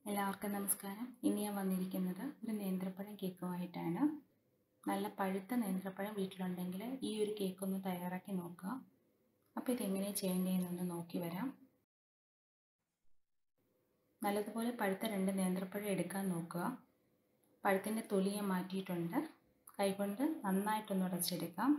എല്ലാവർക്കും നമസ്കാരം ഇന്ന് ഞാൻ വന്നിരിക്കുന്നത് ഒരു നേന്ത്രപ്പഴം കേക്കുമായിട്ടാണ് നല്ല പഴുത്ത നേന്ത്രപ്പഴം വീട്ടിലുണ്ടെങ്കിൽ ഈ ഒരു കേക്ക് ഒന്ന് തയ്യാറാക്കി നോക്കുക അപ്പോൾ ഇതെങ്ങനെ ചെയ്യേണ്ടതെന്നൊന്ന് നോക്കി വരാം നല്ലതുപോലെ പഴുത്ത രണ്ട് നേന്ത്രപ്പഴം എടുക്കാൻ നോക്കുക പഴത്തിൻ്റെ തൊലി ഞാൻ മാറ്റിയിട്ടുണ്ട് കൈകൊണ്ട് നന്നായിട്ടൊന്ന് ഉടച്ചെടുക്കാം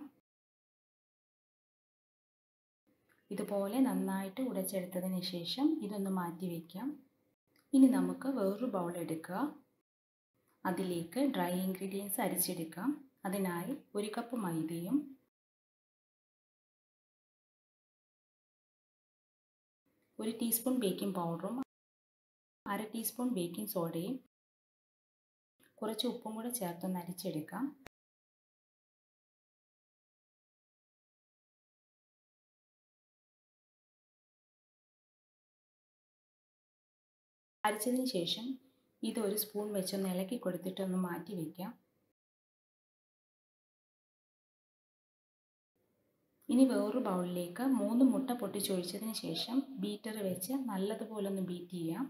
ഇതുപോലെ നന്നായിട്ട് ഉടച്ചെടുത്തതിന് ശേഷം ഇതൊന്ന് മാറ്റി വയ്ക്കാം ഇനി നമുക്ക് വേറൊരു ബൗൾ എടുക്കുക അതിലേക്ക് ഡ്രൈ ഇൻഗ്രീഡിയൻസ് അരിച്ചെടുക്കാം അതിനായി ഒരു കപ്പ് മൈദയും ഒരു ടീസ്പൂൺ ബേക്കിംഗ് പൗഡറും അര ടീസ്പൂൺ ബേക്കിംഗ് സോഡയും കുറച്ച് ഉപ്പും കൂടെ ചേർത്തൊന്ന് അരിച്ചെടുക്കാം അരിച്ചതിന് ശേഷം ഇത് ഒരു സ്പൂൺ വെച്ചൊന്ന് ഇളക്കി കൊടുത്തിട്ട് ഒന്ന് മാറ്റി വയ്ക്കാം ഇനി വേറൊരു ബൗളിലേക്ക് മൂന്ന് മുട്ട പൊട്ടിച്ചൊഴിച്ചതിന് ശേഷം ബീറ്റർ വെച്ച് നല്ലതുപോലെ ഒന്ന് ബീറ്റ് ചെയ്യാം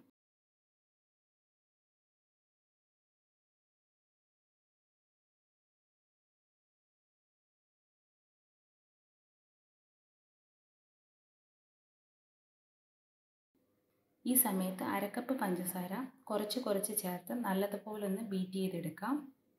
ഈ സമയത്ത് അരക്കപ്പ് പഞ്ചസാര കുറച്ച് കുറച്ച് ചേർത്ത് നല്ലതുപോലെ ഒന്ന് ബീറ്റ് ചെയ്തെടുക്കാം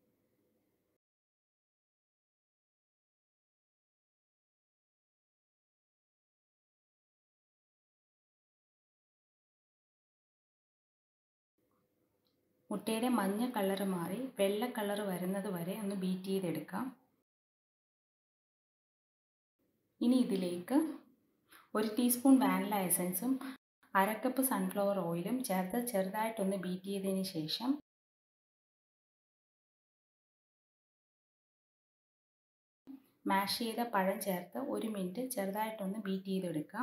മുട്ടയുടെ മഞ്ഞ കളർ മാറി വെള്ള കളർ വരുന്നത് വരെ ഒന്ന് ബീറ്റ് ചെയ്തെടുക്കാം ഇനി ഇതിലേക്ക് ഒരു ടീസ്പൂൺ വാനില എസൻസും അരക്കപ്പ് സൺഫ്ലവർ ഓയിലും ചേർത്ത് ചെറുതായിട്ടൊന്ന് ബീറ്റ് ചെയ്തതിന് ശേഷം മാഷ് ചെയ്ത പഴം ചേർത്ത് ഒരു മിനിറ്റ് ചെറുതായിട്ടൊന്ന് ബീറ്റ് ചെയ്തെടുക്കാം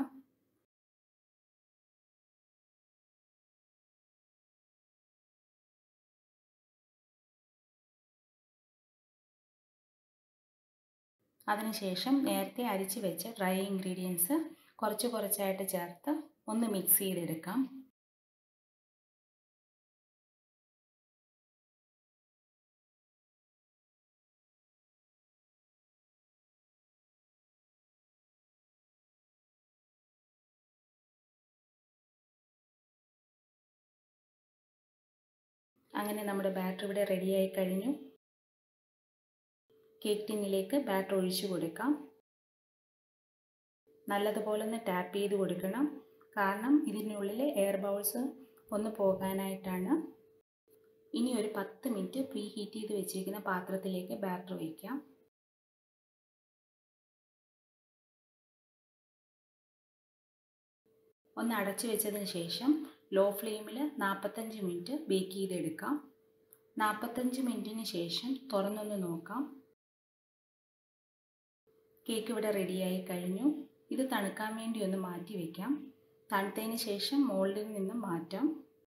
അതിനുശേഷം നേരത്തെ അരിച്ച് വെച്ച ഡ്രൈ ഇൻഗ്രീഡിയൻസ് കുറച്ച് കുറച്ചായിട്ട് ചേർത്ത് ഒന്ന് മിക്സ് ചെയ്തെടുക്കാം അങ്ങനെ നമ്മുടെ ബാറ്റർ ഇവിടെ റെഡിയായി കഴിഞ്ഞു കേക്ക് ടിന്നിലേക്ക് ബാറ്റർ ഒഴിച്ചു കൊടുക്കാം നല്ലതുപോലെ ഒന്ന് ടാപ്പ് ചെയ്ത് കൊടുക്കണം കാരണം ഇതിനുള്ളിൽ എയർ ബൗൾസ് ഒന്ന് പോകാനായിട്ടാണ് ഇനി ഒരു പത്ത് മിനിറ്റ് പ്രീ ഹീറ്റ് ചെയ്ത് വെച്ചിരിക്കുന്ന പാത്രത്തിലേക്ക് ബാറ്റർ വയ്ക്കാം ഒന്ന് അടച്ചു വെച്ചതിന് ശേഷം ലോ ഫ്ലെയിമിൽ നാൽപ്പത്തഞ്ച് മിനിറ്റ് ബേക്ക് ചെയ്തെടുക്കാം നാൽപ്പത്തഞ്ച് മിനിറ്റിന് ശേഷം തുറന്നൊന്ന് നോക്കാം കേക്ക് ഇവിടെ റെഡിയായി കഴിഞ്ഞു ഇത് തണുക്കാൻ വേണ്ടി ഒന്ന് മാറ്റി വയ്ക്കാം തണുത്തതിന് ശേഷം മോൾഡിൽ നിന്ന് മാറ്റാം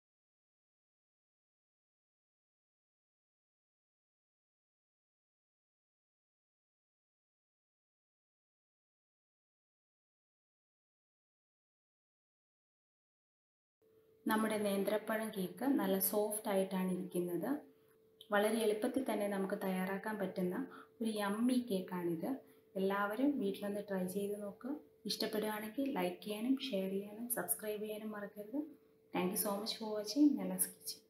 നമ്മുടെ നേന്ത്രപ്പഴം കേക്ക് നല്ല സോഫ്റ്റ് ആയിട്ടാണ് ഇരിക്കുന്നത് വളരെ എളുപ്പത്തിൽ തന്നെ നമുക്ക് തയ്യാറാക്കാൻ പറ്റുന്ന ഒരു യമ്മി കേക്കാണിത് എല്ലാവരും വീട്ടിലൊന്ന് ട്രൈ ചെയ്ത് നോക്കുക ഇഷ്ടപ്പെടുകയാണെങ്കിൽ ലൈക്ക് ചെയ്യാനും ഷെയർ ചെയ്യാനും സബ്സ്ക്രൈബ് ചെയ്യാനും മറക്കരുത് thank you so much for watching Nela's kitchen